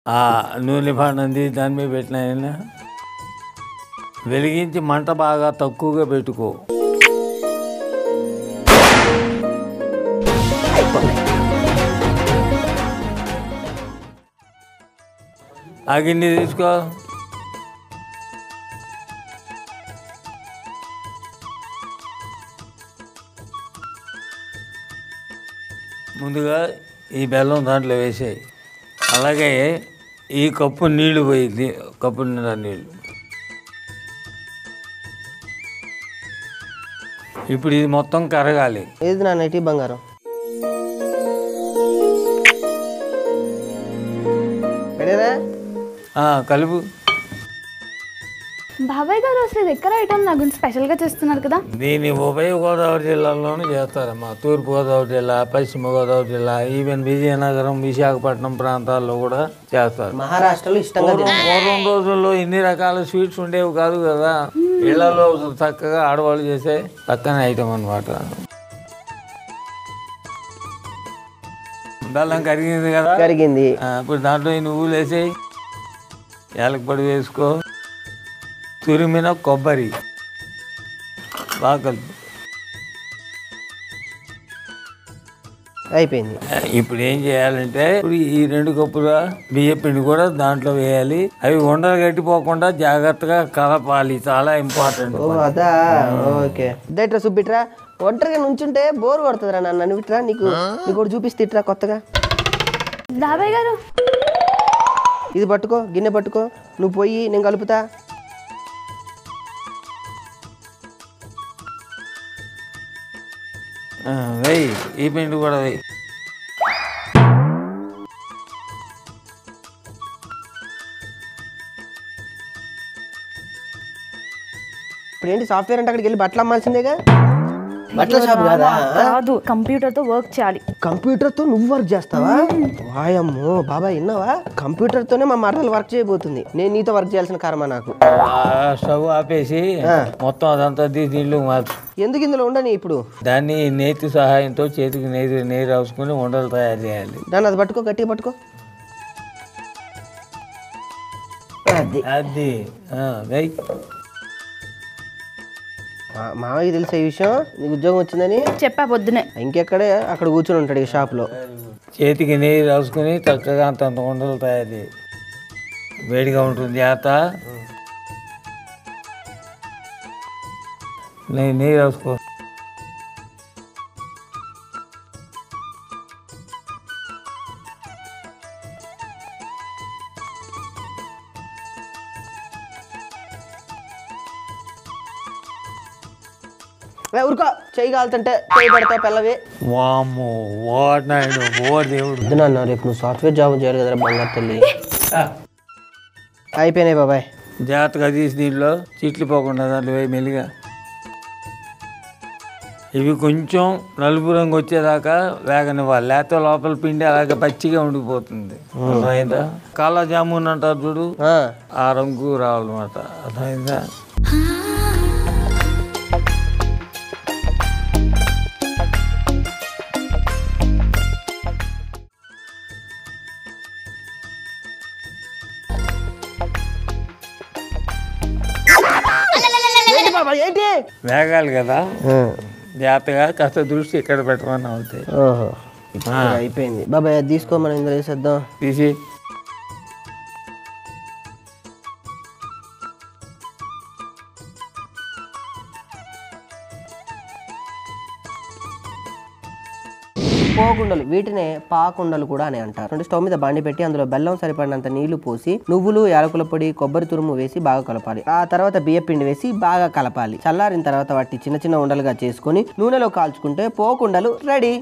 ఆ నూనె పానంది దాని మీద పెట్టిన వెలిగించి మంట బాగా తక్కువగా పెట్టుకో ఆ గిన్నె తీసుకో ముందుగా ఈ బెల్లం దాంట్లో వేసేయి అలాగే ఈ కప్పు నీళ్లు పోయింది కప్పు నిండా నీళ్ళు ఇప్పుడు ఇది మొత్తం కరగాలి ఏది నా నైటీ బంగారం పెడేరా ఆ, కలుపు బాబాయ్ గారు అసలు ఇది ఎక్కడ ఐటమ్ నా గురించి స్పెషల్గా చేస్తున్నారు కదా దీన్ని ఉభయ గోదావరి జిల్లాల్లోనూ చేస్తారమ్మా తూర్పు గోదావరి జిల్లా పశ్చిమ గోదావరి జిల్లా ఈవెన్ విజయనగరం విశాఖపట్నం ప్రాంతాల్లో కూడా చేస్తారు మహారాష్ట్రలో ఇష్టంగా తింటారు. పూర్వం రోజుల్లో ఇన్ని రకాల స్వీట్స్ ఉండేవి కాదు కదా ఇళ్లలో చక్కగా ఆడవాళ్ళు చేసే చక్కని ఐటమ్ అనమాట బెల్లం కరిగింది కదా కరిగింది ఆ, ఇప్పుడు దాంట్లో ఈ నువ్వులు వేసేయి యాలకపొడి వేసుకో తురిమిన కొబ్బరి బాగా కలుపు అయిపోయింది ఇప్పుడు ఏం చేయాలంటే ఇప్పుడు ఈ రెండు కప్పుల బియ్య పిండి కూడా దాంట్లో వేయాలి అవి ఉండలు గట్టిపోకుండా జాగ్రత్తగా కలపాలి చాలా ఇంపార్టెంట్ ఓ అదా ఓకే ఇద్దట్రా సుబ్బిట్రా ఒంటరిగా నుంచుంటే బోర్ కొడుతుందిరా నన్ను నన్ను విట్రా నీకు నీకు ఒకటి చూపిస్తే ఇట్రా కొత్తగా బాబాయ్ గారు ఇది పట్టుకో గిన్నె పట్టుకో నువ్వు పోయి నేను కలుపుతా ఆ, వెయ్యి ఈ పిండి కూడా వెయ్యి ఇప్పుడు ఏంటి సాఫ్ట్వేర్ అంటే అక్కడికి వెళ్ళి బట్టలు అమ్మాల్సిందేగా బట్టల షాప్ కాదా కాదు కంప్యూటర్తో వర్క్ చేయాలి కంప్యూటర్తో నువ్వు వర్క్ చేస్తావా వాయమ్మో బాబాయ్ విన్నావా కంప్యూటర్తోనే మా మరదలు వర్క్ చేయబోతుంది నేను నీతో వర్క్ చేయాల్సిన కర్మ నాకు ఆ స్టవ్ ఆపేసి మొత్తం అదంతా తీసి నీళ్ళు మార్చు ఎందుకు ఇందులో ఉండని ఇప్పుడు దాన్ని నేతి సహాయంతో చేతికి నేతి నీరు రాసుకుని ఉండలు తయారు చేయాలి దాన్ని అది పట్టుకో గట్టిగా పట్టుకో అది అది ఆ, వెయ్యి మా- మామయ్యకి తెలిసే ఈ విషయం నీకు ఉద్యోగం వచ్చిందని చెప్పా పొద్దునే ఇంకెక్కడే అక్కడ కూర్చుని ఉంటాడు ఈ షాప్లో చేతికి నీరు రాసుకుని చక్కగా అంత అంత ఉండలు తయారు చేయి వేడిగా ఉంటుంది ఆత నీ- నీరు రాసుకో ఏ, ఊరుకో చెయ్యి కాలుతుంటే చెయ్యి పడతా పిల్లవి వామ్మో వాడు నాయుడు ఓ దేవుడు వద్దు నాన్న రేపు నువ్వు సాఫ్ట్వేర్ జాబ్ చేయాలి కదరా బంగారు తల్లి అయిపోయినాయి బాబాయ్ జాగ్రత్తగా తీసి దీంట్లో చీట్లు పోకుండా దాంట్లో వేయి మెల్లిగా ఇవి కొంచెం నలుపు రంగు వచ్చేదాకా వేగనివ్వాలి లేకపోతే లోపల పిండి అలాగే పచ్చిగా ఉండిపోతుంది అర్థమైందా కాలా జామున్ అంటారు చూడు ఆ, ఆ రంగు రావాలన్నమాట అర్థమైందా ఏంటి బాబాయ్ ఏంటి వేగాలి కదా ఆ, జాగ్రత్తగా కాస్త దృష్టి ఇక్కడ పెట్టమని అవుతాయి ఓహో ఇప్పుడు అయిపోయింది బాబాయ్ అది తీసుకో మనం ఇందులో వేసేద్దాం తీసి పోకుండలు వీటినే పాకుండలు కూడా అని అంటారు అంటే స్టవ్ మీద బండి పెట్టి అందులో బెల్లం సరిపడినంత నీళ్లు పోసి నువ్వులు యాలకుల పొడి కొబ్బరి తురుము వేసి బాగా కలపాలి ఆ తర్వాత బియ్య పిండి వేసి బాగా కలపాలి చల్లారిన తర్వాత వాటి చిన్న చిన్న ఉండలుగా చేసుకొని నూనెలో కాల్చుకుంటే పోకుండలు రెడీ